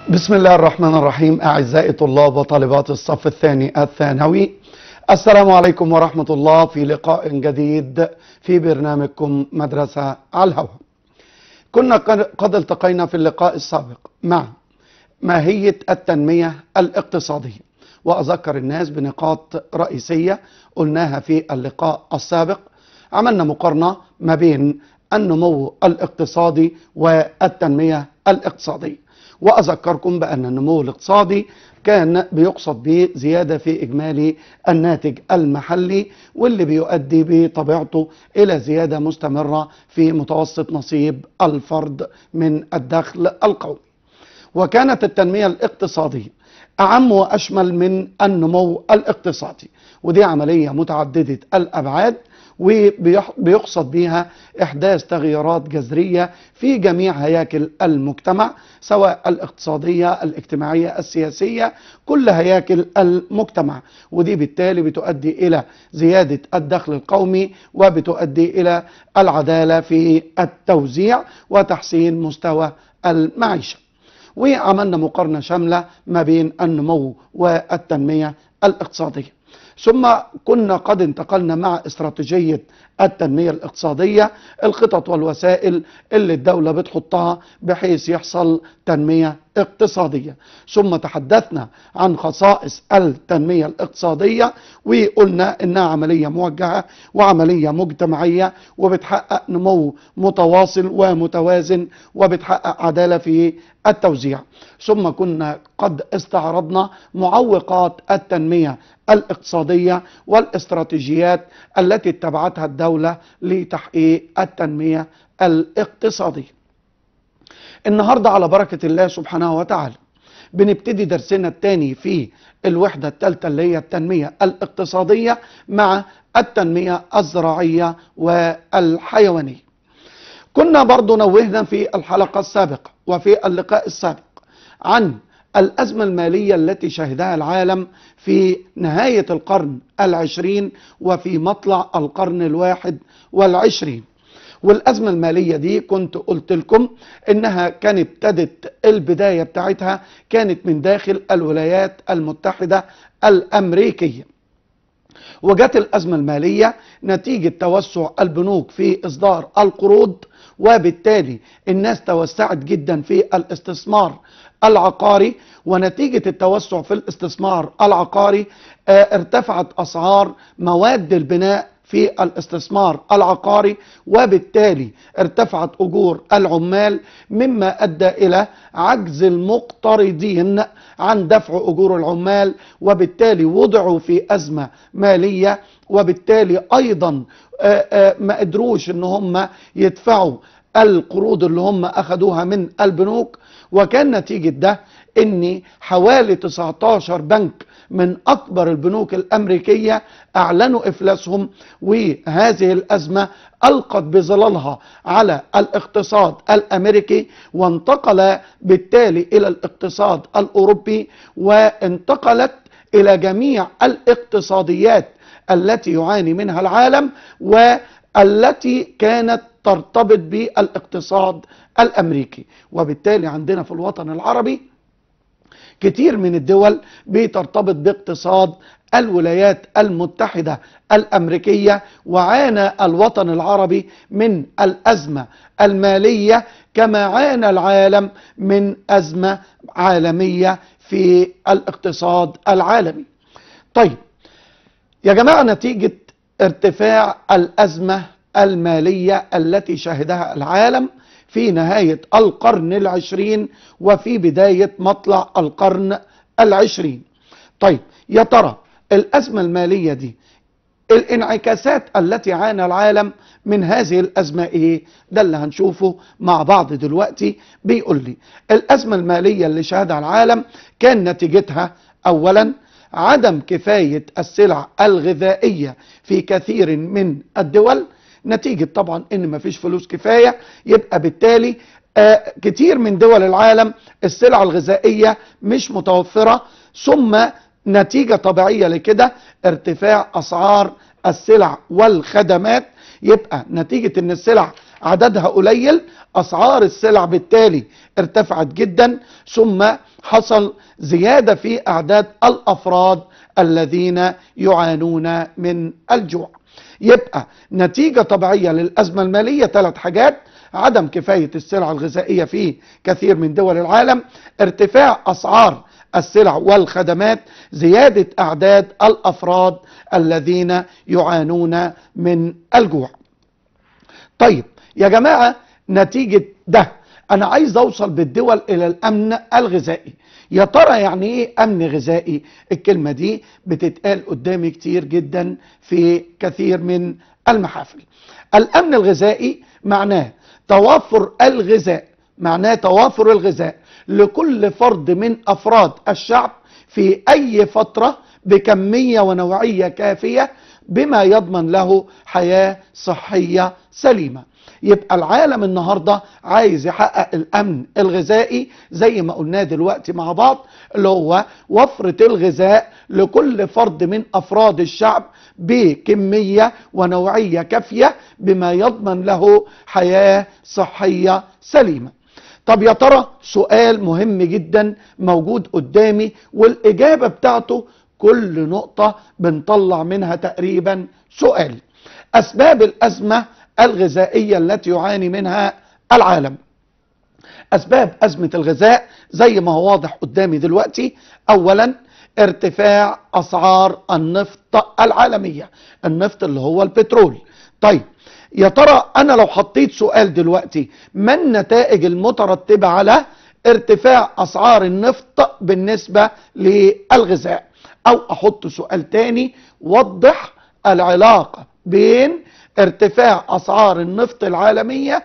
بسم الله الرحمن الرحيم أعزائي طلاب وطالبات الصف الثاني الثانوي السلام عليكم ورحمة الله في لقاء جديد في برنامجكم مدرسة على الهواء كنا قد التقينا في اللقاء السابق مع ماهية التنمية الاقتصادية وأذكر الناس بنقاط رئيسية قلناها في اللقاء السابق عملنا مقارنة ما بين النمو الاقتصادي والتنمية الاقتصادية وأذكركم بأن النمو الاقتصادي كان بيقصد به زيادة في إجمالي الناتج المحلي واللي بيؤدي بطبيعته إلى زيادة مستمرة في متوسط نصيب الفرد من الدخل القومي وكانت التنمية الاقتصادية أعم وأشمل من النمو الاقتصادي ودي عملية متعددة الأبعاد وبيقصد بها إحداث تغييرات جذرية في جميع هياكل المجتمع سواء الاقتصادية الاجتماعية السياسية كل هياكل المجتمع ودي بالتالي بتؤدي إلى زيادة الدخل القومي وبتؤدي إلى العدالة في التوزيع وتحسين مستوى المعيشة وعملنا مقارنة شاملة ما بين النمو والتنمية الاقتصادية ثم كنا قد انتقلنا مع استراتيجية التنمية الاقتصادية الخطط والوسائل اللي الدولة بتحطها بحيث يحصل تنمية اقتصادية ثم تحدثنا عن خصائص التنمية الاقتصادية وقلنا انها عملية موجهة وعملية مجتمعية وبتحقق نمو متواصل ومتوازن وبتحقق عدالة في التوزيع ثم كنا قد استعرضنا معوقات التنمية الاقتصادية والاستراتيجيات التي اتبعتها الدولة لتحقيق التنمية الاقتصادية النهاردة على بركة الله سبحانه وتعالى بنبتدي درسنا الثاني في الوحدة الثالثة اللي هي التنمية الاقتصادية مع التنمية الزراعية والحيوانية كنا برضو نوهنا في الحلقة السابقة وفي اللقاء السابق عن الأزمة المالية التي شهدها العالم في نهاية القرن العشرين وفي مطلع القرن الواحد والعشرين والأزمة المالية دي كنت قلت لكم إنها كانت ابتدت البداية بتاعتها كانت من داخل الولايات المتحدة الأمريكية وجت الأزمة المالية نتيجة توسع البنوك في إصدار القروض وبالتالي الناس توسعت جدا في الاستثمار العقاري ونتيجة التوسع في الاستثمار العقاري ارتفعت أسعار مواد البناء في الاستثمار العقاري وبالتالي ارتفعت أجور العمال مما أدى إلى عجز المقترضين عن دفع أجور العمال وبالتالي وضعوا في أزمة مالية وبالتالي أيضا ما قدروش ان هم يدفعوا القروض اللي هم أخذوها من البنوك وكان نتيجة ده ان حوالي 19 بنك من اكبر البنوك الامريكية اعلنوا افلاسهم وهذه الازمة القت بظلالها على الاقتصاد الامريكي وانتقل بالتالي الى الاقتصاد الاوروبي وانتقلت الى جميع الاقتصاديات التي يعاني منها العالم والتي كانت ترتبط بالاقتصاد الامريكي وبالتالي عندنا في الوطن العربي كتير من الدول بترتبط باقتصاد الولايات المتحدة الأمريكية وعانى الوطن العربي من الأزمة المالية كما عانى العالم من أزمة عالمية في الاقتصاد العالمي طيب يا جماعة نتيجة ارتفاع الأزمة المالية التي شهدها العالم في نهاية القرن العشرين وفي بداية مطلع القرن العشرين طيب يا ترى الأزمة المالية دي الانعكاسات التي عانى العالم من هذه الأزمة إيه؟ ده اللي هنشوفه مع بعض دلوقتي بيقول لي الأزمة المالية اللي شهدها العالم كان نتيجتها أولا عدم كفاية السلع الغذائية في كثير من الدول نتيجة طبعا ان مفيش فلوس كفاية يبقى بالتالي آه كتير من دول العالم السلع الغذائية مش متوفرة ثم نتيجة طبيعية لكده ارتفاع اسعار السلع والخدمات يبقى نتيجة ان السلع عددها قليل اسعار السلع بالتالي ارتفعت جدا ثم حصل زيادة في أعداد الأفراد الذين يعانون من الجوع يبقى نتيجة طبيعية للأزمة المالية ثلاث حاجات عدم كفاية السلع الغذائية في كثير من دول العالم ارتفاع أسعار السلع والخدمات زيادة أعداد الأفراد الذين يعانون من الجوع طيب يا جماعة نتيجة ده أنا عايز أوصل بالدول إلى الأمن الغذائي يا ترى يعني إيه أمن غذائي الكلمة دي بتتقال قدامي كتير جدا في كثير من المحافل الأمن الغذائي معناه توافر الغذاء معناه توافر الغذاء لكل فرد من أفراد الشعب في أي فترة بكمية ونوعية كافية بما يضمن له حياة صحية سليمة يبقى العالم النهاردة عايز يحقق الأمن الغذائي زي ما قلنا دلوقتي مع بعض اللي هو وفرة الغذاء لكل فرد من أفراد الشعب بكمية ونوعية كافية بما يضمن له حياة صحية سليمة طب يا ترى سؤال مهم جدا موجود قدامي والإجابة بتاعته كل نقطة بنطلع منها تقريبا سؤال أسباب الأزمة الغذائية التي يعاني منها العالم أسباب أزمة الغذاء زي ما هو واضح قدامي دلوقتي أولا ارتفاع أسعار النفط العالمية النفط اللي هو البترول طيب يا ترى أنا لو حطيت سؤال دلوقتي ما النتائج المترتبة على ارتفاع أسعار النفط بالنسبة للغذاء أو أحط سؤال تاني وضح العلاقة بين ارتفاع أسعار النفط العالمية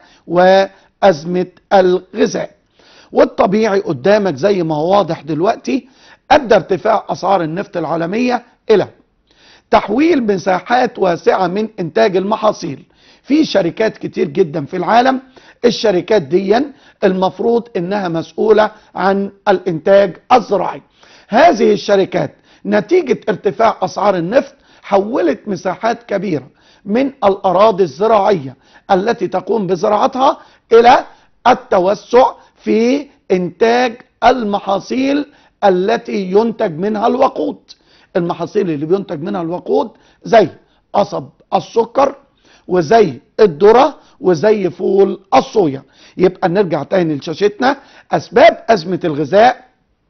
وأزمة الغذاء والطبيعي قدامك زي ما هو واضح دلوقتي أدى ارتفاع أسعار النفط العالمية إلى تحويل مساحات واسعة من إنتاج المحاصيل في شركات كتير جدا في العالم الشركات دي المفروض إنها مسؤولة عن الإنتاج الزراعي هذه الشركات نتيجة ارتفاع أسعار النفط حولت مساحات كبيرة من الأراضي الزراعية التي تقوم بزراعتها إلى التوسع في إنتاج المحاصيل التي ينتج منها الوقود المحاصيل اللي بينتج منها الوقود زي قصب السكر وزي الذرة وزي فول الصويا يبقى نرجع تاني لشاشتنا أسباب أزمة الغذاء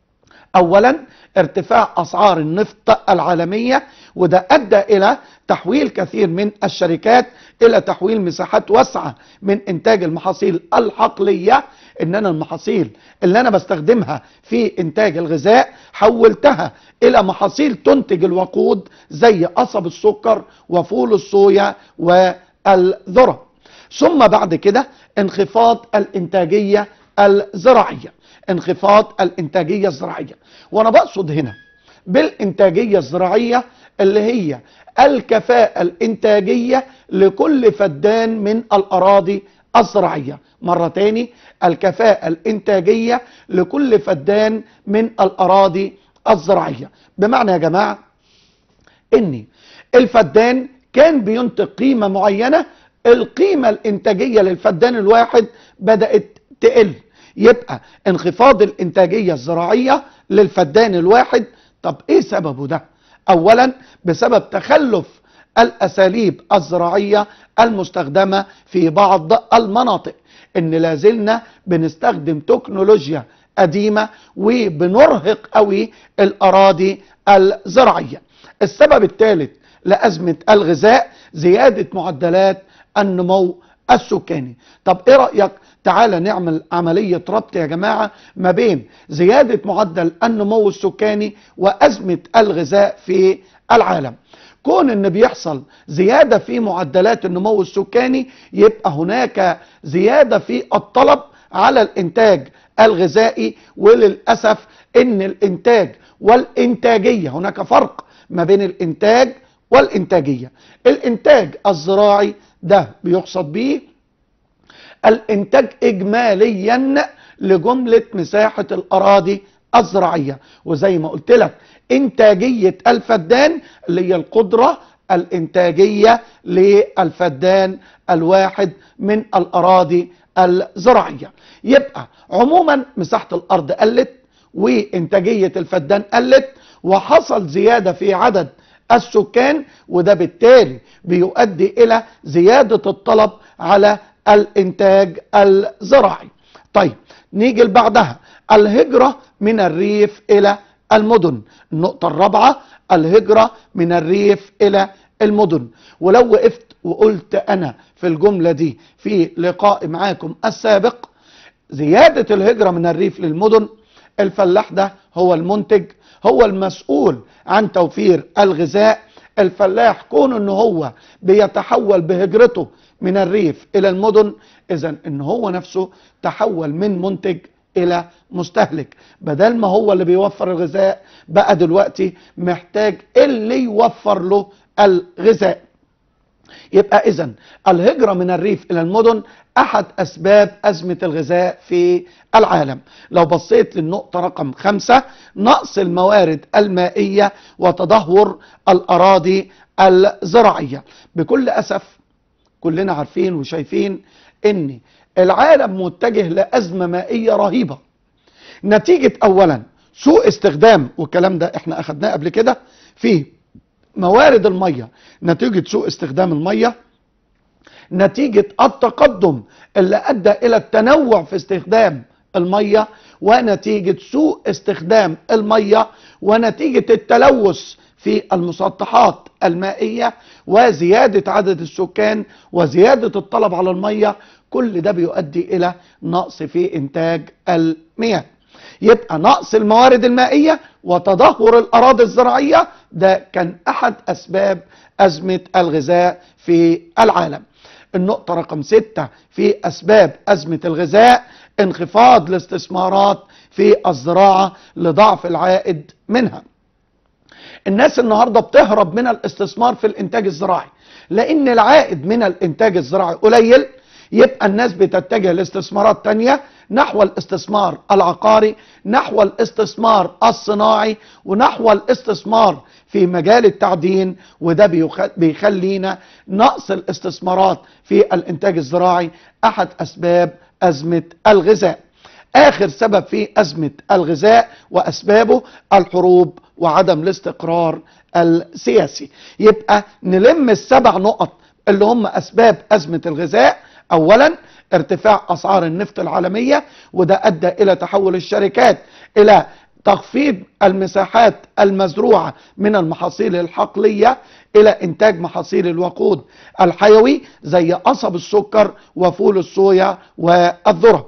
اولا ارتفاع اسعار النفط العالميه وده ادى الى تحويل كثير من الشركات الى تحويل مساحات واسعه من انتاج المحاصيل الحقليه ان انا المحاصيل اللي انا بستخدمها في انتاج الغذاء حولتها الى محاصيل تنتج الوقود زي قصب السكر وفول الصويا والذره ثم بعد كده انخفاض الانتاجيه الزراعيه انخفاض الانتاجيه الزراعيه وانا بقصد هنا بالانتاجيه الزراعيه اللي هي الكفاءه الانتاجيه لكل فدان من الاراضي الزراعيه مره تاني الكفاءه الانتاجيه لكل فدان من الاراضي الزراعيه بمعنى يا جماعه ان الفدان كان بينتج قيمه معينه القيمه الانتاجيه للفدان الواحد بدات تقل يبقى انخفاض الانتاجية الزراعية للفدان الواحد طب ايه سببه ده اولا بسبب تخلف الاساليب الزراعية المستخدمة في بعض المناطق ان لازلنا بنستخدم تكنولوجيا قديمة وبنرهق قوي الاراضي الزراعية السبب الثالث لأزمة الغذاء زيادة معدلات النمو السكاني طب ايه رأيك تعالى نعمل عملية ربط يا جماعة ما بين زيادة معدل النمو السكاني وأزمة الغذاء في العالم كون ان بيحصل زيادة في معدلات النمو السكاني يبقى هناك زيادة في الطلب على الانتاج الغذائي وللأسف ان الانتاج والانتاجية هناك فرق ما بين الانتاج والانتاجية الانتاج الزراعي ده بيقصد به الانتاج اجماليا لجملة مساحة الاراضي الزراعية وزي ما قلت لك انتاجية الفدان اللي هي القدرة الانتاجية للفدان الواحد من الاراضي الزراعية يبقى عموما مساحة الارض قلت وانتاجية الفدان قلت وحصل زيادة في عدد السكان وده بالتالي بيؤدي الى زيادة الطلب على الانتاج الزراعي طيب نيجي لبعدها الهجرة من الريف الى المدن النقطة الرابعة الهجرة من الريف الى المدن ولو وقفت وقلت انا في الجملة دي في لقاء معاكم السابق زيادة الهجرة من الريف للمدن الفلاح ده هو المنتج هو المسؤول عن توفير الغذاء الفلاح كون ان هو بيتحول بهجرته من الريف الى المدن اذا ان هو نفسه تحول من منتج الى مستهلك بدل ما هو اللي بيوفر الغذاء بقى دلوقتي محتاج اللي يوفر له الغذاء يبقى اذا الهجرة من الريف الى المدن احد اسباب ازمة الغذاء في العالم لو بصيت للنقطة رقم خمسة نقص الموارد المائية وتدهور الاراضي الزراعية بكل اسف كلنا عارفين وشايفين ان العالم متجه لازمة مائية رهيبة نتيجة اولا سوء استخدام والكلام ده احنا اخدناه قبل كده في موارد المية نتيجة سوء استخدام المية نتيجة التقدم اللي ادى الى التنوع في استخدام المية ونتيجة سوء استخدام المية ونتيجة التلوث في المسطحات المائية وزيادة عدد السكان وزيادة الطلب على المية كل ده بيؤدي الى نقص في انتاج المياه يبقى نقص الموارد المائية وتدهور الأراضي الزراعية ده كان أحد أسباب أزمة الغذاء في العالم النقطة رقم ستة في أسباب أزمة الغذاء انخفاض الاستثمارات في الزراعة لضعف العائد منها الناس النهاردة بتهرب من الاستثمار في الانتاج الزراعي لان العائد من الانتاج الزراعي قليل يبقى الناس بتتجه لاستثمارات تانية نحو الاستثمار العقاري نحو الاستثمار الصناعي ونحو الاستثمار في مجال التعدين وده بيخلينا نقص الاستثمارات في الانتاج الزراعي احد اسباب ازمة الغذاء اخر سبب في ازمة الغذاء واسبابه الحروب وعدم الاستقرار السياسي يبقى نلم السبع نقط اللي هم اسباب ازمة الغذاء اولا ارتفاع اسعار النفط العالمية وده ادى الى تحول الشركات الى تخفيض المساحات المزروعة من المحاصيل الحقلية الى انتاج محاصيل الوقود الحيوي زي قصب السكر وفول الصويا والذرة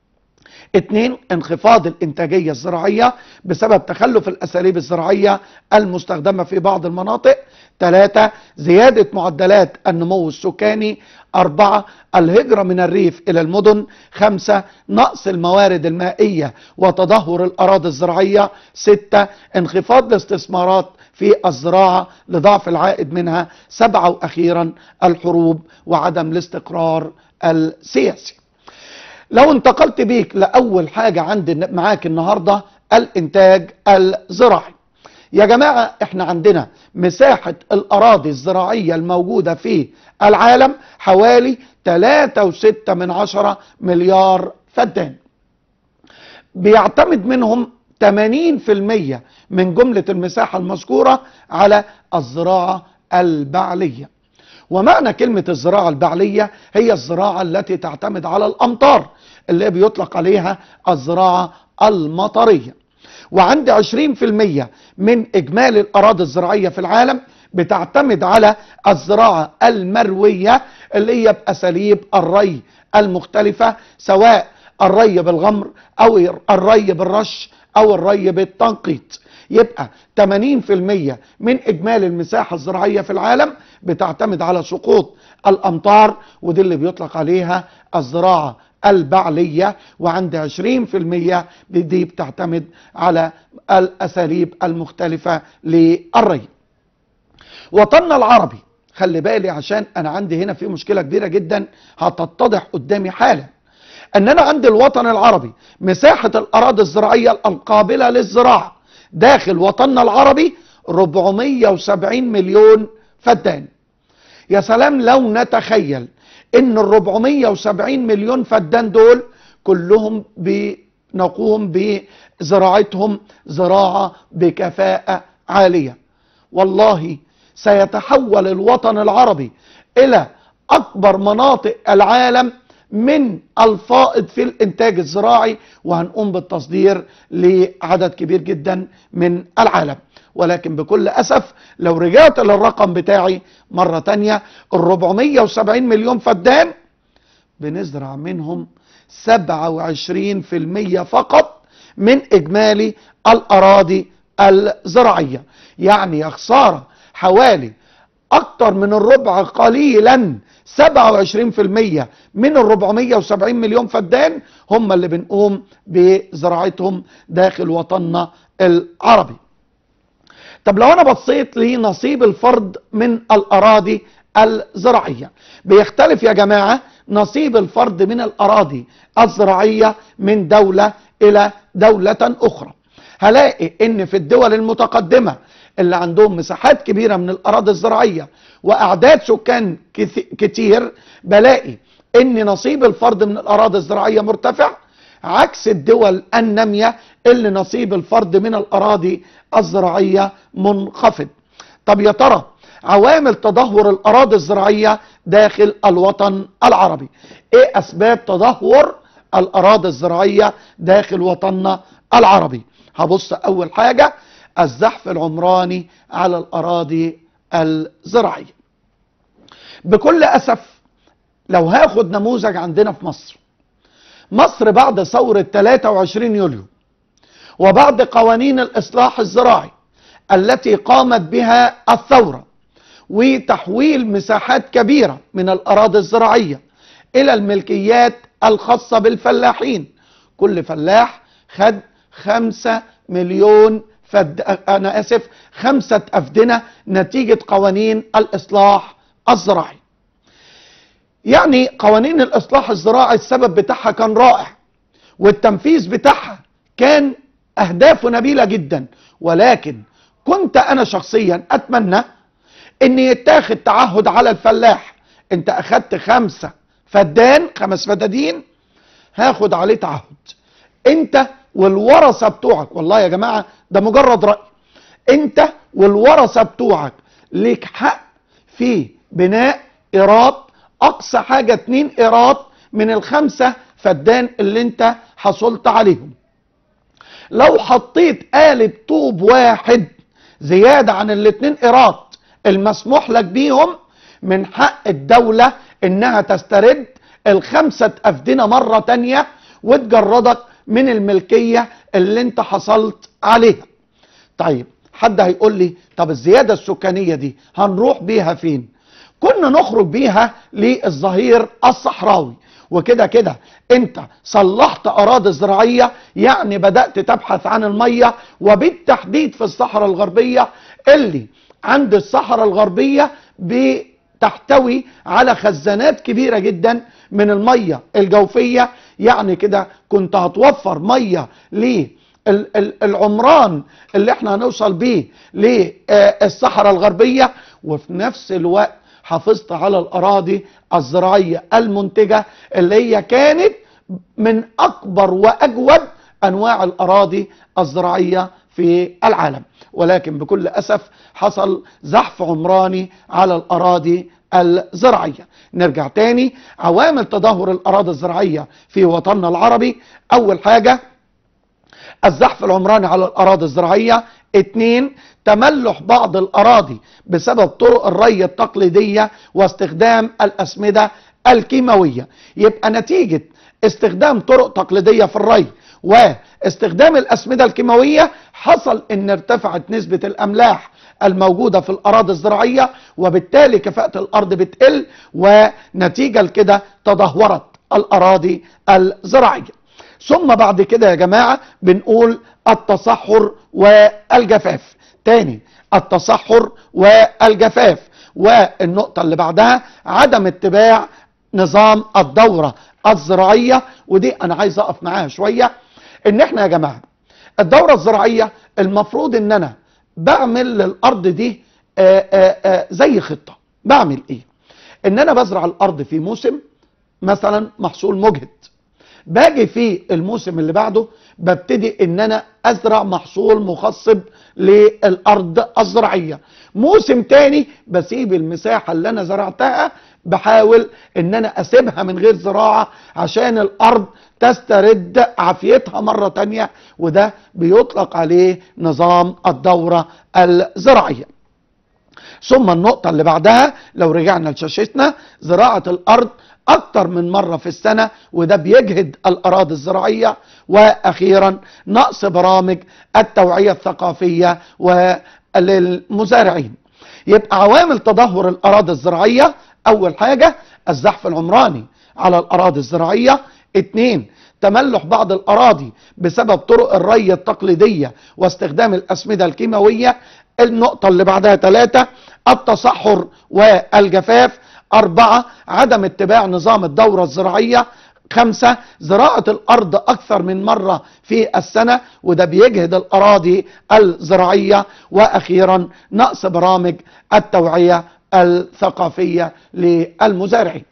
اتنين انخفاض الانتاجية الزراعية بسبب تخلف الاساليب الزراعية المستخدمة في بعض المناطق تلاتة زيادة معدلات النمو السكاني أربعة الهجرة من الريف إلى المدن خمسة نقص الموارد المائية وتدهور الأراضي الزراعية ستة انخفاض الاستثمارات في الزراعة لضعف العائد منها سبعة وأخيرا الحروب وعدم الاستقرار السياسي لو انتقلت بيك لأول حاجة عندي معاك النهاردة الانتاج الزراعي يا جماعة احنا عندنا مساحة الاراضي الزراعية الموجودة في العالم حوالي 3.6 من عشرة مليار فدان بيعتمد منهم 80% من جملة المساحة المذكورة على الزراعة البعلية ومعنى كلمة الزراعة البعلية هي الزراعة التي تعتمد على الأمطار اللي بيطلق عليها الزراعة المطرية وعند 20% من إجمالي الأراضي الزراعية في العالم بتعتمد على الزراعة المروية اللي هي بأساليب الري المختلفة سواء الري بالغمر أو الري بالرش أو الري بالتنقيط يبقى 80% من إجمالي المساحة الزراعية في العالم بتعتمد على سقوط الأمطار ودي اللي بيطلق عليها الزراعة البعلية وعند 20% دي بتعتمد على الأساليب المختلفة للري وطننا العربي خلي بالي عشان أنا عندي هنا في مشكلة كبيرة جدا هتتضح قدامي حالا أن أنا عندي الوطن العربي مساحة الأراضي الزراعية القابلة للزراعة داخل وطننا العربي 470 مليون فدان يا سلام لو نتخيل ان ال 470 مليون فدان دول كلهم نقوم بزراعتهم زراعة بكفاءة عالية والله سيتحول الوطن العربي إلى أكبر مناطق العالم من الفائض في الإنتاج الزراعي وهنقوم بالتصدير لعدد كبير جدا من العالم ولكن بكل أسف لو رجعت للرقم بتاعي مرة تانية ال 470 مليون فدان بنزرع منهم 27% فقط من إجمالي الأراضي الزراعية يعني يا خسارة حوالي أكتر من الربع قليلا 27% من ال 470 مليون فدان هم اللي بنقوم بزراعتهم داخل وطننا العربي طب لو انا بصيت لنصيب الفرد من الاراضي الزراعيه بيختلف يا جماعه نصيب الفرد من الاراضي الزراعيه من دوله الى دوله اخرى هلاقي ان في الدول المتقدمه اللي عندهم مساحات كبيره من الاراضي الزراعيه واعداد سكان كتير بلاقي ان نصيب الفرد من الاراضي الزراعيه مرتفع عكس الدول الناميه اللي نصيب الفرد من الاراضي الزراعيه منخفض طب يا ترى عوامل تدهور الاراضي الزراعيه داخل الوطن العربي ايه اسباب تدهور الاراضي الزراعيه داخل وطننا العربي هبص اول حاجه الزحف العمراني على الاراضي الزراعيه بكل اسف لو هاخد نموذج عندنا في مصر مصر بعد ثورة 23 يوليو وبعد قوانين الإصلاح الزراعي التي قامت بها الثورة وتحويل مساحات كبيرة من الأراضي الزراعية إلى الملكيات الخاصة بالفلاحين كل فلاح خد خمسة مليون فد... أنا أسف خمسة أفدنة نتيجة قوانين الإصلاح الزراعي يعني قوانين الإصلاح الزراعي السبب بتاعها كان رائع والتنفيذ بتاعها كان أهدافه نبيلة جدا ولكن كنت أنا شخصيا أتمنى أن يتاخد تعهد على الفلاح أنت أخدت خمسة فدان خمس فدادين هاخد عليه تعهد أنت والورثة بتوعك والله يا جماعة ده مجرد رأي أنت والورثة بتوعك ليك حق في بناء إيراد اقصى حاجة اتنين ايراد من الخمسة فدان اللي انت حصلت عليهم لو حطيت قالب طوب واحد زيادة عن الاتنين ايراد المسموح لك بيهم من حق الدولة انها تسترد الخمسة افدنة مرة تانية وتجردك من الملكية اللي انت حصلت عليها طيب حد هيقول لي طب الزيادة السكانية دي هنروح بيها فين كنا نخرج بيها للظهير الصحراوي وكده كده انت صلحت اراضي زراعيه يعني بدات تبحث عن الميه وبالتحديد في الصحراء الغربيه اللي عند الصحراء الغربيه بتحتوي على خزانات كبيره جدا من الميه الجوفيه يعني كده كنت هتوفر ميه ليه العمران اللي احنا هنوصل بيه للصحراء الغربية وفي نفس الوقت حافظت على الأراضي الزراعية المنتجة اللي هي كانت من أكبر وأجود أنواع الأراضي الزراعية في العالم ولكن بكل أسف حصل زحف عمراني على الأراضي الزراعية نرجع تاني عوامل تدهور الأراضي الزراعية في وطننا العربي أول حاجة الزحف العمراني على الأراضي الزراعية اتنين تملح بعض الأراضي بسبب طرق الري التقليدية واستخدام الأسمدة الكيماوية يبقى نتيجة استخدام طرق تقليدية في الري واستخدام الأسمدة الكيماوية حصل ان ارتفعت نسبة الأملاح الموجودة في الأراضي الزراعية وبالتالي كفاءة الأرض بتقل ونتيجة لكده تدهورت الأراضي الزراعية ثم بعد كده يا جماعة بنقول التصحر والجفاف تاني التصحر والجفاف والنقطة اللي بعدها عدم اتباع نظام الدورة الزراعية ودي انا عايز اقف معاها شوية ان احنا يا جماعة الدورة الزراعية المفروض ان انا بعمل للارض دي آآ آآ زي خطة بعمل ايه ان انا بزرع الارض في موسم مثلا محصول مجهد باجي في الموسم اللي بعده ببتدي ان انا ازرع محصول مخصب للارض الزراعيه موسم تاني بسيب المساحه اللي انا زرعتها بحاول ان انا اسيبها من غير زراعه عشان الارض تسترد عافيتها مره تانيه وده بيطلق عليه نظام الدوره الزراعيه ثم النقطة اللي بعدها لو رجعنا لشاشتنا زراعة الأرض أكتر من مرة في السنة وده بيجهد الأراضي الزراعية وأخيرا نقص برامج التوعية الثقافية وللمزارعين يبقى عوامل تدهور الأراضي الزراعية أول حاجة الزحف العمراني على الأراضي الزراعية اتنين تملح بعض الأراضي بسبب طرق الري التقليدية واستخدام الأسمدة الكيماوية النقطة اللي بعدها ثلاثة التصحر والجفاف أربعة عدم اتباع نظام الدورة الزراعية خمسة زراعة الأرض أكثر من مرة في السنة وده بيجهد الأراضي الزراعية وأخيرا نقص برامج التوعية الثقافية للمزارعين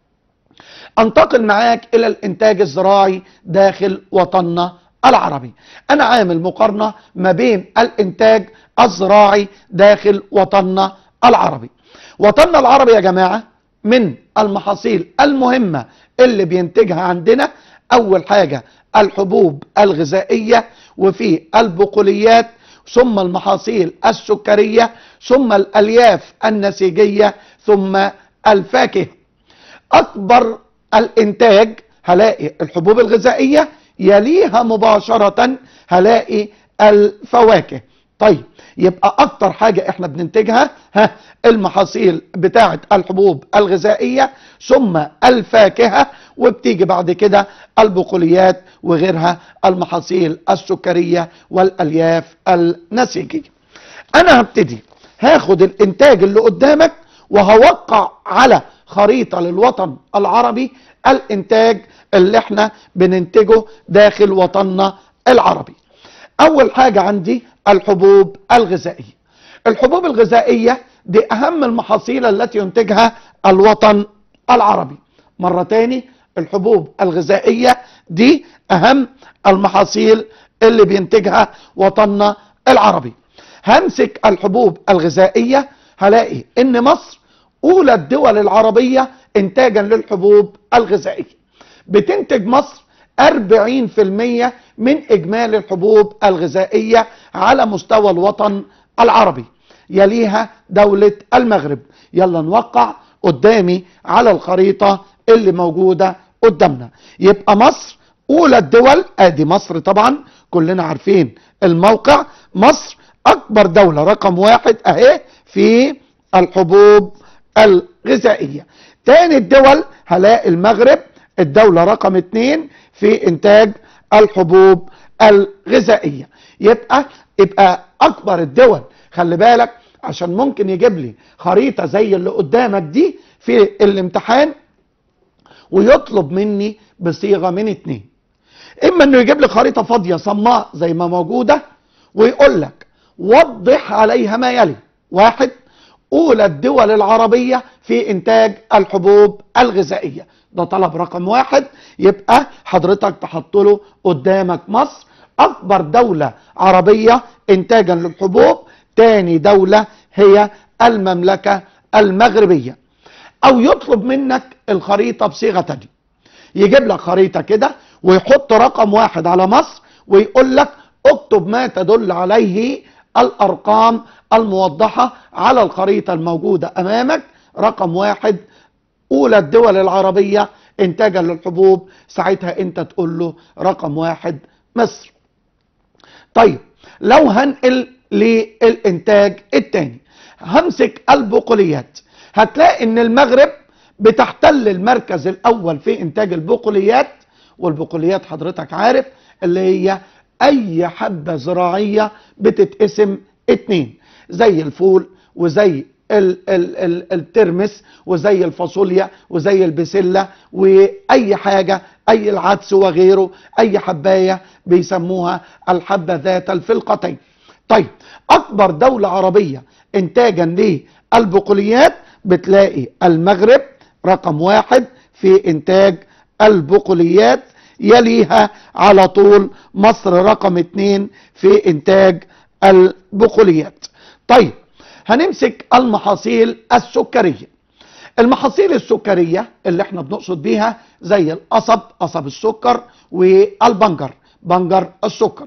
انتقل معاك الى الانتاج الزراعي داخل وطننا العربي انا عامل مقارنة ما بين الانتاج الزراعي داخل وطننا العربي وطننا العربي يا جماعة من المحاصيل المهمة اللي بينتجها عندنا اول حاجة الحبوب الغذائية وفي البقوليات ثم المحاصيل السكرية ثم الالياف النسيجية ثم الفاكهة اكبر الانتاج هلاقي الحبوب الغذائية يليها مباشرة هلاقي الفواكه طيب يبقى اكتر حاجة احنا بننتجها ها المحاصيل بتاعة الحبوب الغذائية ثم الفاكهة وبتيجي بعد كده البقوليات وغيرها المحاصيل السكرية والالياف النسيجية انا هبتدي هاخد الانتاج اللي قدامك وهوقع على خريطة للوطن العربي الانتاج اللي احنا بننتجه داخل وطننا العربي اول حاجة عندي الحبوب الغذائية الحبوب الغذائية دي اهم المحاصيل التي ينتجها الوطن العربي مرة تاني الحبوب الغذائية دي اهم المحاصيل اللي بينتجها وطننا العربي همسك الحبوب الغذائية هلاقي ان مصر اولى الدول العربية انتاجا للحبوب الغذائية بتنتج مصر 40% من اجمالي الحبوب الغذائية على مستوى الوطن العربي يليها دولة المغرب يلا نوقع قدامي على الخريطة اللي موجودة قدامنا يبقى مصر اولى الدول ادي مصر طبعا كلنا عارفين الموقع مصر اكبر دولة رقم واحد اهي في الحبوب الغذائية تاني الدول هلاقي المغرب الدولة رقم اتنين في انتاج الحبوب الغذائية يبقى يبقى اكبر الدول خلي بالك عشان ممكن يجيب لي خريطة زي اللي قدامك دي في الامتحان ويطلب مني بصيغة من اتنين اما انه يجيب لي خريطة فاضية صماء زي ما موجودة ويقول لك وضح عليها ما يلي واحد اولى الدول العربية في انتاج الحبوب الغذائية ده طلب رقم واحد يبقى حضرتك تحط له قدامك مصر اكبر دولة عربية انتاجا للحبوب تاني دولة هي المملكة المغربية او يطلب منك الخريطة بصيغة تانية يجيب لك خريطة كده ويحط رقم واحد على مصر ويقول لك اكتب ما تدل عليه الارقام الموضحة على الخريطة الموجودة امامك رقم واحد اولى الدول العربية انتاجا للحبوب ساعتها انت تقول له رقم واحد مصر طيب لو هنقل للانتاج التاني همسك البقوليات هتلاقي ان المغرب بتحتل المركز الاول في انتاج البقوليات والبقوليات حضرتك عارف اللي هي اي حبة زراعية بتتقسم اتنين زي الفول وزي ال ال ال الترمس وزي الفاصوليا وزي البسلة واي حاجة اي العدس وغيره اي حباية بيسموها الحبة ذات الفلقتين طيب اكبر دولة عربية انتاجا للبقوليات بتلاقي المغرب رقم واحد في انتاج البقوليات يليها على طول مصر رقم اتنين في انتاج البقوليات طيب هنمسك المحاصيل السكرية المحاصيل السكرية اللي احنا بنقصد بيها زي القصب قصب السكر والبنجر بنجر السكر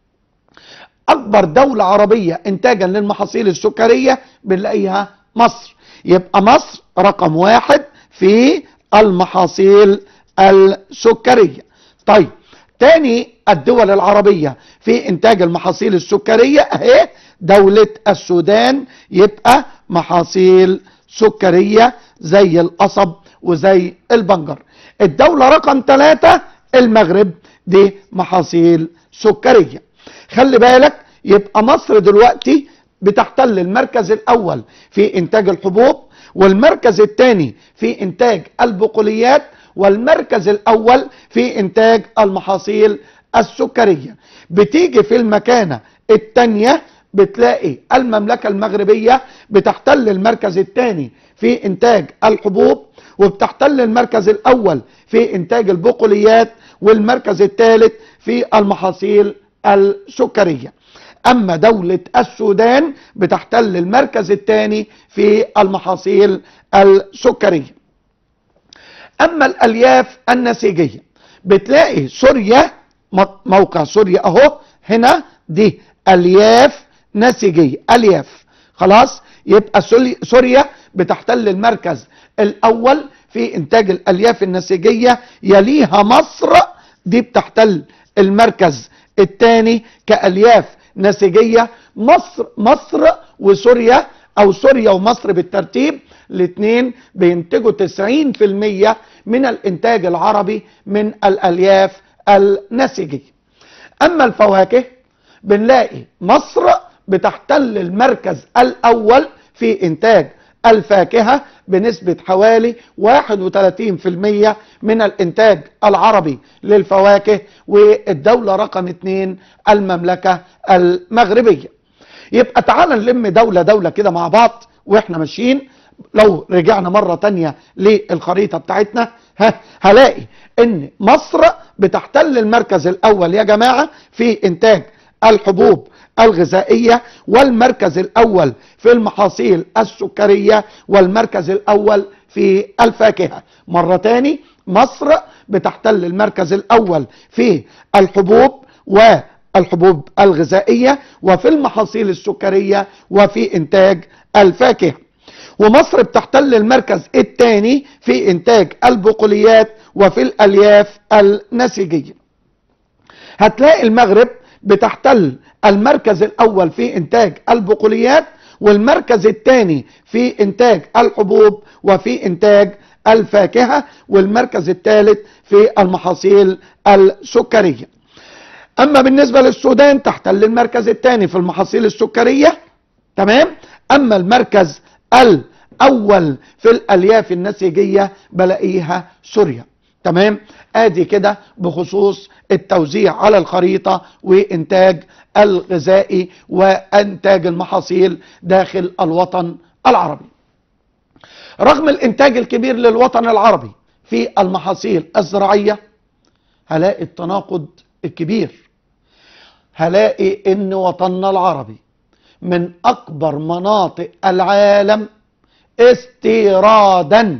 اكبر دولة عربية انتاجا للمحاصيل السكرية بنلاقيها مصر يبقى مصر رقم واحد في المحاصيل السكرية طيب تاني الدول العربية في انتاج المحاصيل السكرية اهي دولة السودان يبقى محاصيل سكرية زي القصب وزي البنجر الدولة رقم ثلاثة المغرب دي محاصيل سكرية خلي بالك يبقى مصر دلوقتي بتحتل المركز الاول في انتاج الحبوب والمركز الثاني في انتاج البقوليات والمركز الاول في انتاج المحاصيل السكرية بتيجي في المكانة الثانية بتلاقي المملكة المغربية بتحتل المركز الثاني في انتاج الحبوب وبتحتل المركز الاول في انتاج البقوليات والمركز الثالث في المحاصيل السكرية اما دولة السودان بتحتل المركز الثاني في المحاصيل السكرية اما الالياف النسيجية بتلاقي سوريا موقع سوريا اهو هنا دي الياف نسيجية الياف خلاص يبقى سوريا بتحتل المركز الاول في انتاج الالياف النسيجية يليها مصر دي بتحتل المركز الثاني كالياف نسيجية مصر مصر وسوريا او سوريا ومصر بالترتيب الاثنين بينتجوا 90% من الانتاج العربي من الالياف النسيجية اما الفواكه بنلاقي مصر بتحتل المركز الاول في انتاج الفاكهة بنسبة حوالي 31% من الانتاج العربي للفواكه والدولة رقم 2 المملكة المغربية يبقى تعال نلم دولة دولة كده مع بعض واحنا ماشيين لو رجعنا مرة تانية للخريطة بتاعتنا ها هلاقي ان مصر بتحتل المركز الاول يا جماعة في انتاج الحبوب الغذائية والمركز الأول في المحاصيل السكرية والمركز الأول في الفاكهة مرة تاني مصر بتحتل المركز الأول في الحبوب والحبوب الغذائية وفي المحاصيل السكرية وفي إنتاج الفاكهة ومصر بتحتل المركز الثاني في إنتاج البقوليات وفي الألياف النسيجية هتلاقي المغرب بتحتل المركز الاول في انتاج البقوليات والمركز الثاني في انتاج الحبوب وفي انتاج الفاكهة والمركز الثالث في المحاصيل السكرية اما بالنسبة للسودان تحتل المركز الثاني في المحاصيل السكرية تمام اما المركز الاول في الالياف النسيجية بلاقيها سوريا تمام ادي كده بخصوص التوزيع على الخريطة وانتاج الغذائي وانتاج المحاصيل داخل الوطن العربي رغم الانتاج الكبير للوطن العربي في المحاصيل الزراعية هلاقي التناقض الكبير هلاقي ان وطننا العربي من اكبر مناطق العالم استيرادا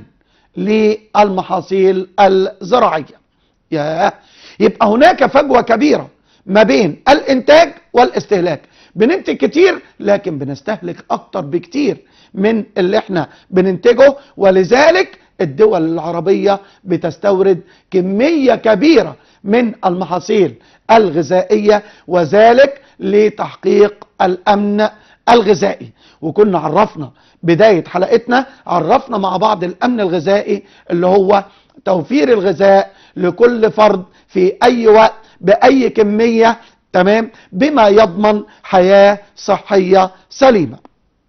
للمحاصيل الزراعية يا يبقى هناك فجوة كبيرة ما بين الانتاج والاستهلاك بننتج كتير لكن بنستهلك اكتر بكتير من اللي احنا بننتجه ولذلك الدول العربية بتستورد كمية كبيرة من المحاصيل الغذائية وذلك لتحقيق الامن الغذائي وكنا عرفنا بداية حلقتنا عرفنا مع بعض الامن الغذائي اللي هو توفير الغذاء لكل فرد في اي وقت باي كمية تمام بما يضمن حياة صحية سليمة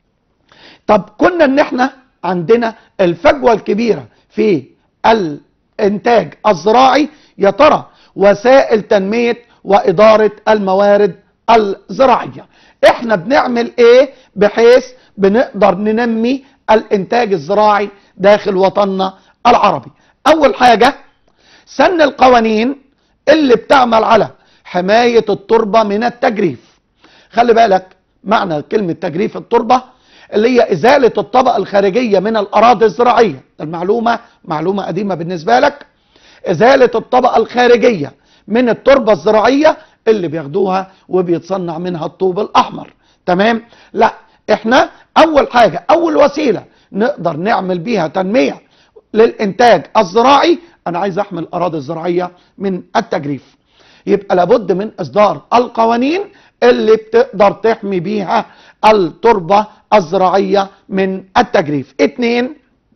طب كنا ان احنا عندنا الفجوة الكبيرة في الانتاج الزراعي يا ترى وسائل تنمية وادارة الموارد الزراعية احنا بنعمل ايه بحيث بنقدر ننمي الانتاج الزراعي داخل وطننا العربي اول حاجة سن القوانين اللي بتعمل على حماية التربة من التجريف خلي بالك معنى كلمة تجريف التربة اللي هي إزالة الطبقة الخارجية من الأراضي الزراعية المعلومة معلومة قديمة بالنسبة لك إزالة الطبقة الخارجية من التربة الزراعية اللي بياخدوها وبيتصنع منها الطوب الأحمر تمام لا احنا أول حاجة أول وسيلة نقدر نعمل بيها تنمية للإنتاج الزراعي أنا عايز أحمي الأراضي الزراعية من التجريف يبقى لابد من إصدار القوانين اللي بتقدر تحمي بيها التربة الزراعية من التجريف اتنين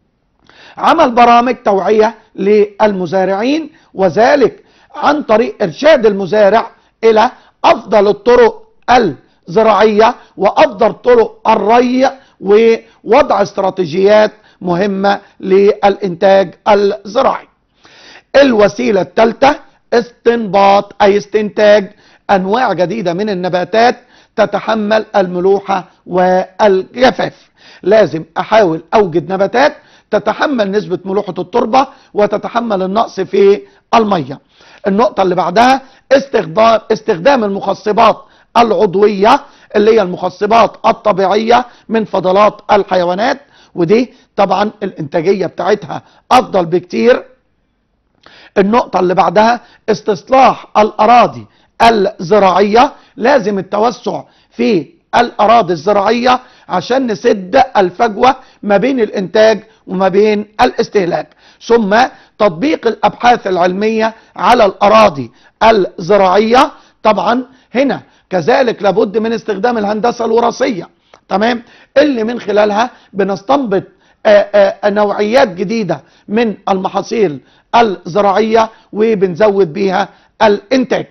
عمل برامج توعية للمزارعين وذلك عن طريق إرشاد المزارع إلى أفضل الطرق الزراعية وأفضل طرق الري ووضع استراتيجيات مهمة للإنتاج الزراعي الوسيلة الثالثة استنباط أي استنتاج أنواع جديدة من النباتات تتحمل الملوحة والجفاف لازم أحاول أوجد نباتات تتحمل نسبة ملوحة التربة وتتحمل النقص في المية النقطة اللي بعدها استخدام, استخدام المخصبات العضوية اللي هي المخصبات الطبيعية من فضلات الحيوانات ودي طبعا الانتاجية بتاعتها افضل بكتير النقطة اللي بعدها استصلاح الاراضي الزراعية لازم التوسع في الاراضي الزراعية عشان نسد الفجوة ما بين الانتاج وما بين الاستهلاك ثم تطبيق الابحاث العلمية على الاراضي الزراعية طبعا هنا كذلك لابد من استخدام الهندسة الوراثية تمام اللي من خلالها بنستنبط آآ آآ نوعيات جديدة من المحاصيل الزراعية وبنزود بيها الانتاج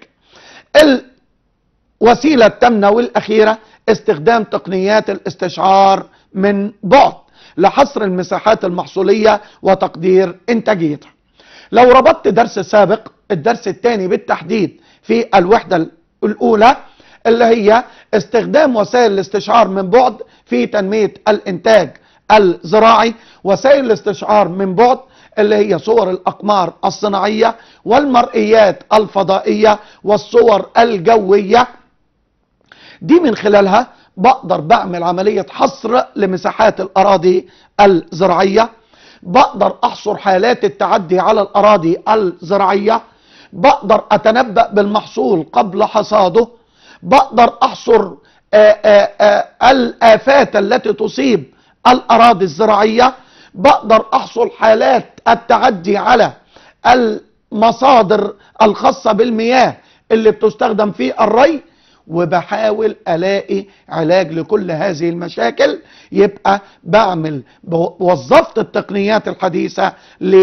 الوسيلة التامنة والأخيرة استخدام تقنيات الاستشعار من بعد لحصر المساحات المحصولية وتقدير انتاجيتها لو ربطت درس سابق الدرس الثاني بالتحديد في الوحدة الأولى اللي هي استخدام وسائل الاستشعار من بعد في تنمية الانتاج الزراعي وسائل الاستشعار من بعد اللي هي صور الأقمار الصناعية والمرئيات الفضائية والصور الجوية دي من خلالها بقدر بعمل عملية حصر لمساحات الأراضي الزراعية بقدر أحصر حالات التعدي على الأراضي الزراعية بقدر أتنبأ بالمحصول قبل حصاده بقدر أحصر آآ آآ الآفات التي تصيب الأراضي الزراعية بقدر أحصل حالات التعدي على المصادر الخاصة بالمياه اللي بتستخدم في الري وبحاول الاقي علاج لكل هذه المشاكل يبقى بعمل وظفت التقنيات الحديثة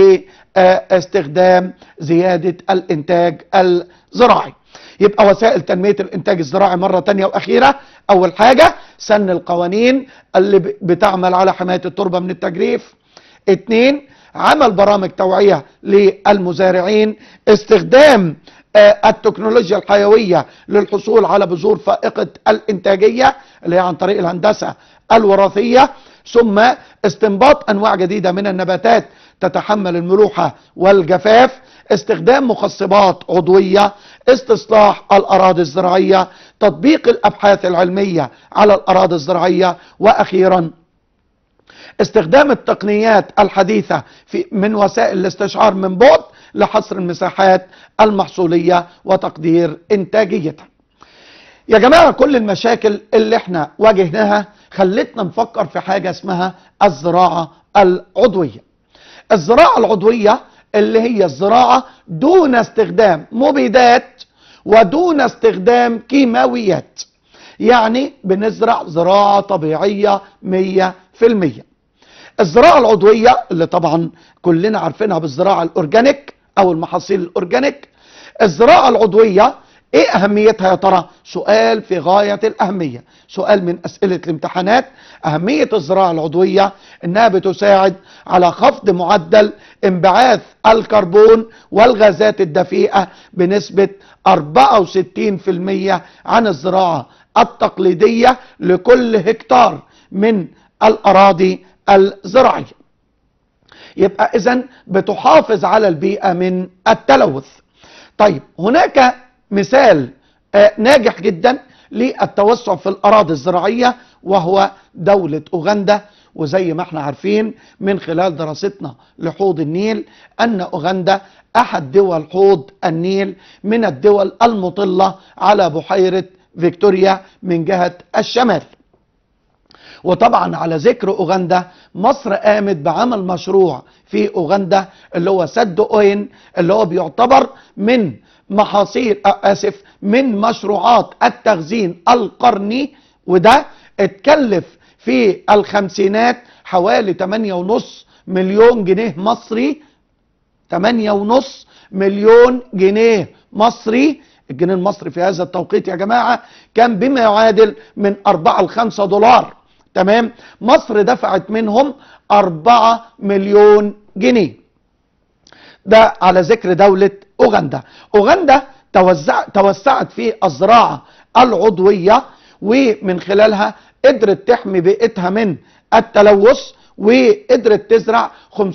لاستخدام زيادة الانتاج الزراعي يبقى وسائل تنمية الانتاج الزراعي مرة تانية واخيرة اول حاجة سن القوانين اللي بتعمل على حماية التربة من التجريف اتنين عمل برامج توعية للمزارعين استخدام التكنولوجيا الحيوية للحصول على بذور فائقة الانتاجية اللي هي عن طريق الهندسة الوراثية ثم استنباط انواع جديدة من النباتات تتحمل الملوحة والجفاف استخدام مخصبات عضوية استصلاح الاراضي الزراعية تطبيق الابحاث العلمية على الاراضي الزراعية واخيرا استخدام التقنيات الحديثة في من وسائل الاستشعار من بعد لحصر المساحات المحصولية وتقدير انتاجيتها يا جماعة كل المشاكل اللي احنا واجهناها خلتنا نفكر في حاجة اسمها الزراعة العضوية الزراعة العضوية اللي هي الزراعة دون استخدام مبيدات ودون استخدام كيماويات يعني بنزرع زراعة طبيعية مية في المية الزراعة العضوية اللي طبعا كلنا عارفينها بالزراعة الأورجانيك أو المحاصيل الأورجانيك الزراعة العضوية ايه اهميتها يا ترى سؤال في غاية الاهمية سؤال من اسئلة الامتحانات اهمية الزراعة العضوية انها بتساعد على خفض معدل انبعاث الكربون والغازات الدفيئة بنسبة 64% عن الزراعة التقليدية لكل هكتار من الاراضي الزراعية يبقى اذا بتحافظ على البيئة من التلوث طيب هناك مثال آه، ناجح جدا للتوسع في الأراضي الزراعية وهو دولة أوغندا وزي ما احنا عارفين من خلال دراستنا لحوض النيل أن أوغندا أحد دول حوض النيل من الدول المطلة على بحيرة فيكتوريا من جهة الشمال وطبعا على ذكر اوغندا مصر قامت بعمل مشروع في اوغندا اللي هو سد اوين اللي هو بيعتبر من محاصيل آه، اسف من مشروعات التخزين القرني وده اتكلف في الخمسينات حوالي 8.5 مليون جنيه مصري 8.5 مليون جنيه مصري الجنيه المصري في هذا التوقيت يا جماعة كان بما يعادل من 4 ل 5 دولار تمام مصر دفعت منهم 4 مليون جنيه ده على ذكر دولة أوغندا أوغندا توزع توسعت في الزراعة العضوية ومن خلالها قدرت تحمي بيئتها من التلوث وقدرت تزرع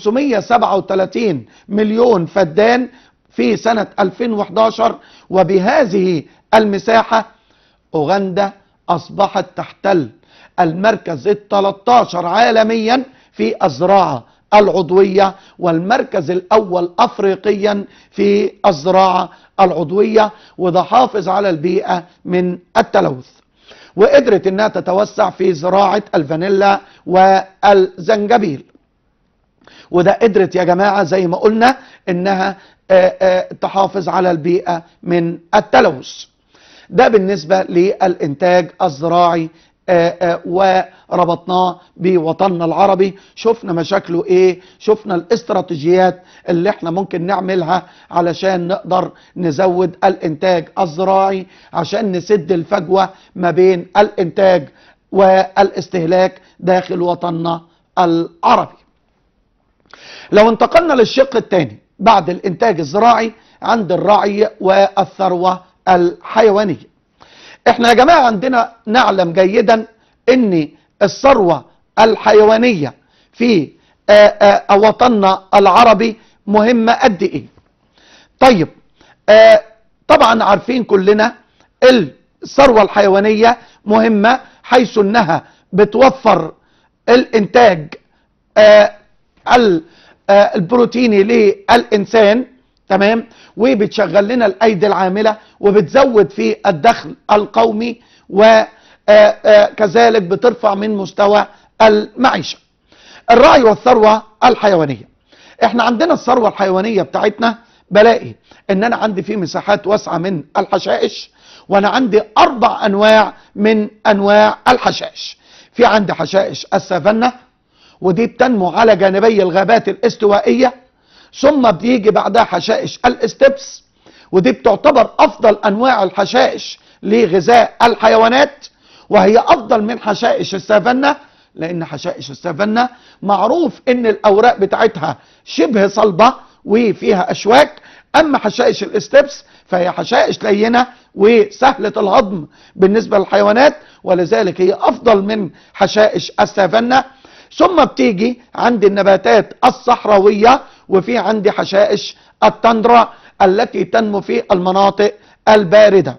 537 مليون فدان في سنة 2011 وبهذه المساحة أوغندا أصبحت تحتل المركز ال 13 عالميا في الزراعة العضوية والمركز الأول أفريقيا في الزراعة العضوية وده حافظ على البيئة من التلوث وقدرت انها تتوسع في زراعة الفانيلا والزنجبيل وده قدرت يا جماعة زي ما قلنا انها آه، آه، تحافظ على البيئة من التلوث ده بالنسبة للإنتاج الزراعي آه، آه، وربطناه بوطننا العربي شفنا مشاكله ايه شفنا الاستراتيجيات اللي احنا ممكن نعملها علشان نقدر نزود الانتاج الزراعي عشان نسد الفجوة ما بين الانتاج والاستهلاك داخل وطننا العربي لو انتقلنا للشق الثاني بعد الانتاج الزراعي عند الرعي والثروة الحيوانية احنا يا جماعة عندنا نعلم جيدا ان الثروة الحيوانية في آه، آه، وطننا العربي مهمة قد ايه طيب آه، طبعا عارفين كلنا الثروة الحيوانية مهمة حيث انها بتوفر الانتاج آه، ال- آه، البروتيني للانسان تمام وبتشغل لنا الايدي العامله وبتزود في الدخل القومي وكذلك بترفع من مستوى المعيشه الرعي والثروه الحيوانيه احنا عندنا الثروه الحيوانيه بتاعتنا بلاقي ان انا عندي في مساحات واسعه من الحشائش وانا عندي اربع انواع من انواع الحشائش في عندي حشائش السافانا ودي بتنمو على جانبي الغابات الاستوائيه ثم بيجي بعدها حشائش الاستبس ودي بتعتبر افضل انواع الحشائش لغذاء الحيوانات وهي افضل من حشائش السافانا لان حشائش السافانا معروف ان الاوراق بتاعتها شبه صلبه وفيها اشواك اما حشائش الاستبس فهي حشائش لينه وسهله الهضم بالنسبه للحيوانات ولذلك هي افضل من حشائش السافانا ثم بتيجي عند النباتات الصحراويه وفي عندي حشائش التندرا التي تنمو في المناطق البارده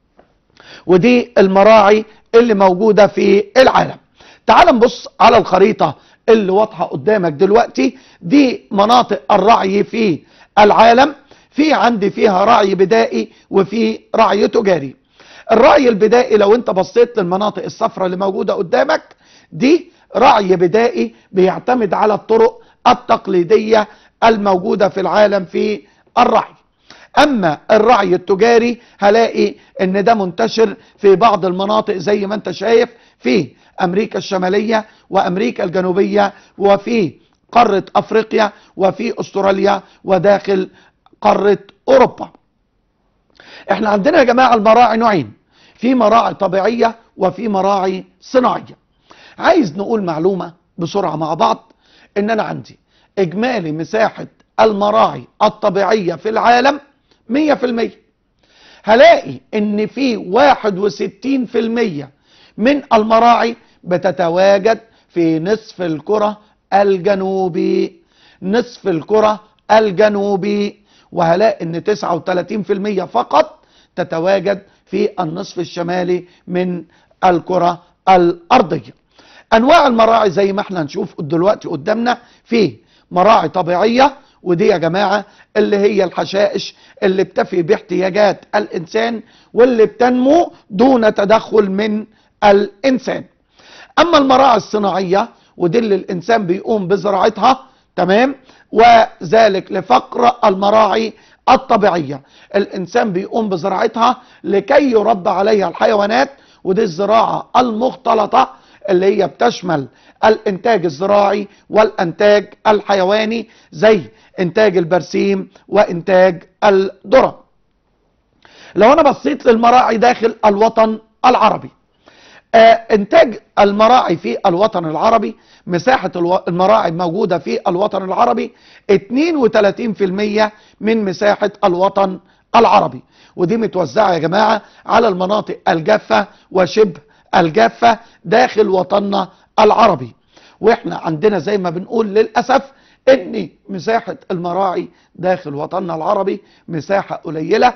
ودي المراعي اللي موجوده في العالم تعال نبص على الخريطه اللي واضحه قدامك دلوقتي دي مناطق الرعي في العالم في عندي فيها رعي بدائي وفي رعي تجاري الرعي البدائي لو انت بصيت للمناطق الصفراء اللي موجوده قدامك دي رعي بدائي بيعتمد على الطرق التقليديه الموجوده في العالم في الرعي اما الرعي التجاري هلاقي ان ده منتشر في بعض المناطق زي ما انت شايف في امريكا الشماليه وامريكا الجنوبيه وفي قاره افريقيا وفي استراليا وداخل قاره اوروبا احنا عندنا يا جماعه المراعي نوعين في مراعي طبيعيه وفي مراعي صناعيه عايز نقول معلومه بسرعه مع بعض ان انا عندي اجمالي مساحه المراعي الطبيعيه في العالم 100% هلاقي ان في 61% من المراعي بتتواجد في نصف الكره الجنوبي نصف الكره الجنوبي وهلاقي ان 39% فقط تتواجد في النصف الشمالي من الكرة الأرضية أنواع المراعي زي ما احنا نشوف دلوقتي قدامنا في مراعي طبيعية ودي يا جماعة اللي هي الحشائش اللي بتفي باحتياجات الإنسان واللي بتنمو دون تدخل من الإنسان أما المراعي الصناعية ودي اللي الإنسان بيقوم بزراعتها تمام وذلك لفقر المراعي الطبيعية الإنسان بيقوم بزراعتها لكي يربى عليها الحيوانات ودي الزراعة المختلطة اللي هي بتشمل الانتاج الزراعي والانتاج الحيواني زي انتاج البرسيم وانتاج الذره لو انا بصيت للمراعي داخل الوطن العربي آه انتاج المراعي في الوطن العربي مساحة الو... المراعي موجودة في الوطن العربي 32% من مساحة الوطن العربي ودي متوزعة يا جماعة على المناطق الجافة وشبه الجافة داخل وطننا العربي واحنا عندنا زي ما بنقول للأسف ان مساحة المراعي داخل وطننا العربي مساحة قليلة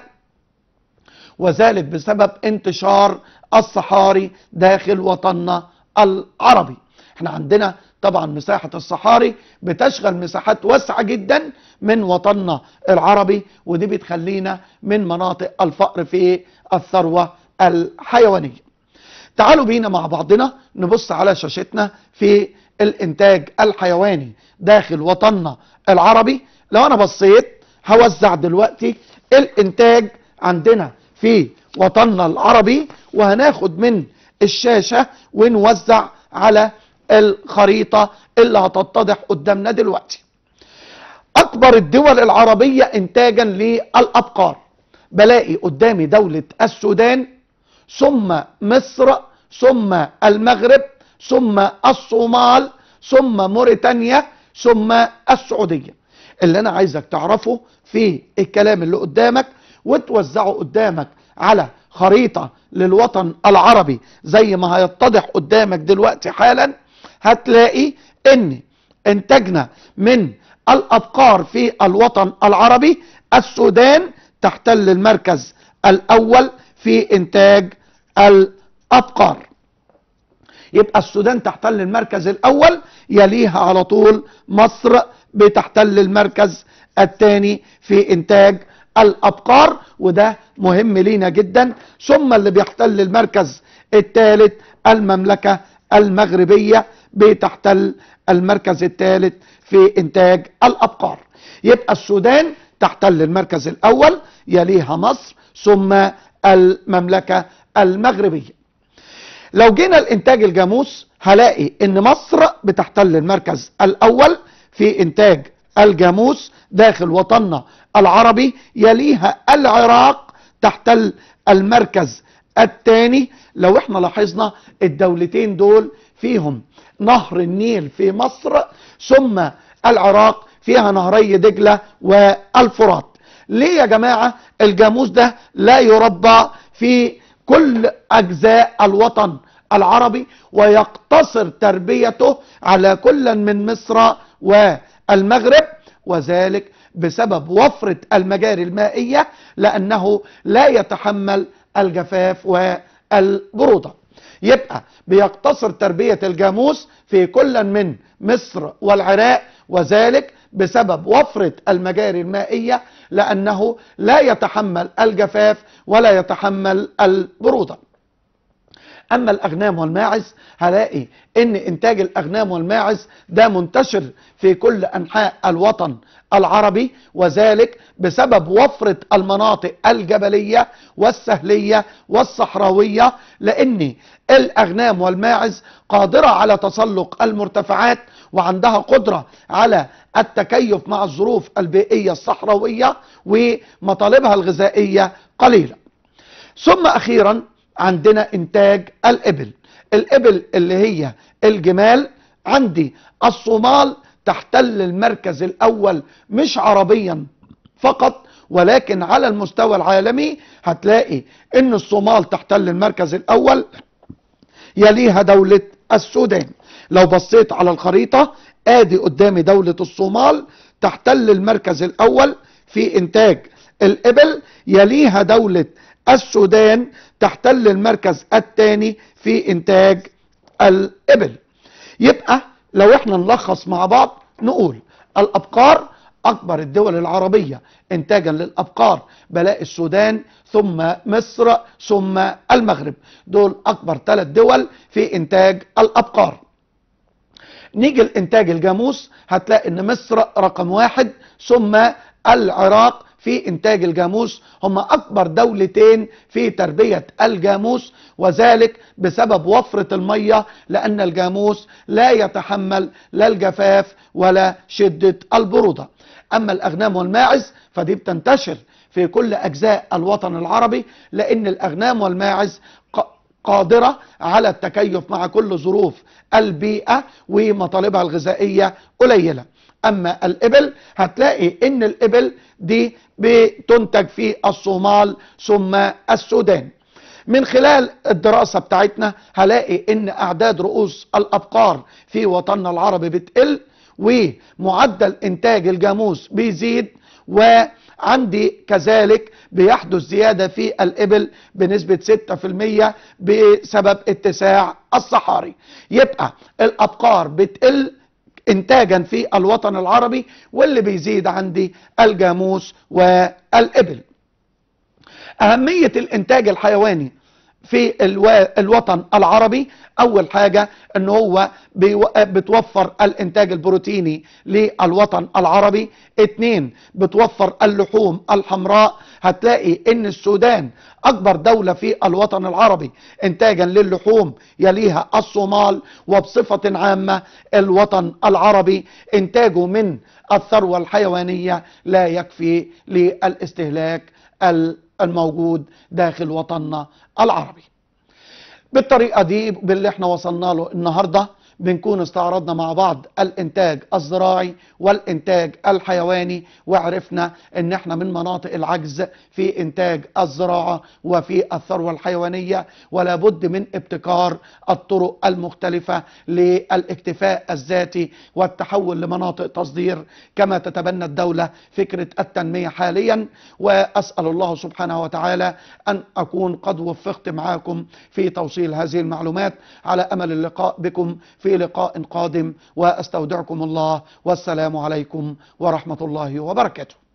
وذلك بسبب انتشار الصحاري داخل وطننا العربي احنا عندنا طبعا مساحة الصحاري بتشغل مساحات واسعة جدا من وطننا العربي ودي بتخلينا من مناطق الفقر في الثروة الحيوانية تعالوا بينا مع بعضنا نبص على شاشتنا في الانتاج الحيواني داخل وطننا العربي لو انا بصيت هوزع دلوقتي الانتاج عندنا في وطننا العربي وهناخد من الشاشة ونوزع على الخريطة اللي هتتضح قدامنا دلوقتي اكبر الدول العربية انتاجا للابقار بلاقي قدامي دولة السودان ثم مصر ثم المغرب ثم الصومال ثم موريتانيا ثم السعودية اللي انا عايزك تعرفه في الكلام اللي قدامك وتوزعه قدامك على خريطة للوطن العربي زي ما هيتضح قدامك دلوقتي حالا هتلاقي ان انتاجنا من الابقار في الوطن العربي السودان تحتل المركز الاول في انتاج الابقار يبقى السودان تحتل المركز الاول يليها على طول مصر بتحتل المركز الثاني في انتاج الابقار وده مهم لينا جدا ثم اللي بيحتل المركز الثالث المملكة المغربية بتحتل المركز الثالث في انتاج الابقار يبقى السودان تحتل المركز الاول يليها مصر ثم المملكة المغربية لو جينا الانتاج الجاموس هلاقي ان مصر بتحتل المركز الاول في انتاج الجاموس داخل وطننا العربي يليها العراق تحتل المركز الثاني لو احنا لاحظنا الدولتين دول فيهم نهر النيل في مصر ثم العراق فيها نهري دجلة والفرات ليه يا جماعة الجاموس ده لا يربى في كل اجزاء الوطن العربي ويقتصر تربيته على كل من مصر والمغرب وذلك بسبب وفرة المجاري المائية لأنه لا يتحمل الجفاف والبرودة يبقى بيقتصر تربية الجاموس في كل من مصر والعراق وذلك بسبب وفرة المجاري المائية لأنه لا يتحمل الجفاف ولا يتحمل البرودة اما الاغنام والماعز هلاقي ان انتاج الاغنام والماعز ده منتشر في كل انحاء الوطن العربي وذلك بسبب وفرة المناطق الجبلية والسهلية والصحراوية لان الاغنام والماعز قادرة على تسلق المرتفعات وعندها قدرة على التكيف مع الظروف البيئية الصحراوية ومطالبها الغذائية قليلة ثم اخيرا عندنا انتاج الابل الابل اللي هي الجمال عندي الصومال تحتل المركز الاول مش عربيا فقط ولكن على المستوى العالمي هتلاقي ان الصومال تحتل المركز الاول يليها دولة السودان لو بصيت على الخريطة ادي قدامي دولة الصومال تحتل المركز الاول في إنتاج الإبل يليها دولة السودان تحتل المركز الثاني في إنتاج الإبل يبقى لو احنا نلخص مع بعض نقول الأبقار أكبر الدول العربية إنتاجا للأبقار بلاء السودان ثم مصر ثم المغرب دول أكبر ثلاث دول في إنتاج الأبقار نيجي لإنتاج الجاموس هتلاقي إن مصر رقم واحد ثم العراق في إنتاج الجاموس هم أكبر دولتين في تربية الجاموس وذلك بسبب وفرة المية لأن الجاموس لا يتحمل لا الجفاف ولا شدة البرودة أما الأغنام والماعز فدي بتنتشر في كل أجزاء الوطن العربي لأن الأغنام والماعز قادرة على التكيف مع كل ظروف البيئة ومطالبها الغذائية قليلة أما الإبل هتلاقي إن الإبل دي بتنتج في الصومال ثم السودان من خلال الدراسة بتاعتنا هلاقي ان اعداد رؤوس الابقار في وطننا العربي بتقل ومعدل انتاج الجاموس بيزيد وعندي كذلك بيحدث زيادة في الإبل بنسبة 6% بسبب اتساع الصحاري يبقى الأبقار بتقل انتاجا في الوطن العربي واللي بيزيد عندي الجاموس والإبل أهمية الإنتاج الحيواني في الوطن العربي اول حاجة ان هو بتوفر الانتاج البروتيني للوطن العربي اتنين بتوفر اللحوم الحمراء هتلاقي ان السودان اكبر دولة في الوطن العربي انتاجا للحوم يليها الصومال وبصفة عامة الوطن العربي انتاجه من الثروة الحيوانية لا يكفي للاستهلاك الموجود داخل وطننا العربي بالطريقة دي باللي احنا وصلنا له النهاردة بنكون استعرضنا مع بعض الانتاج الزراعي والانتاج الحيواني وعرفنا ان احنا من مناطق العجز في انتاج الزراعة وفي الثروة الحيوانية ولا بد من ابتكار الطرق المختلفة للاكتفاء الذاتي والتحول لمناطق تصدير كما تتبنى الدولة فكرة التنمية حاليا واسأل الله سبحانه وتعالى ان اكون قد وفقت معاكم في توصيل هذه المعلومات على امل اللقاء بكم في لقاء قادم واستودعكم الله والسلام عليكم ورحمة الله وبركاته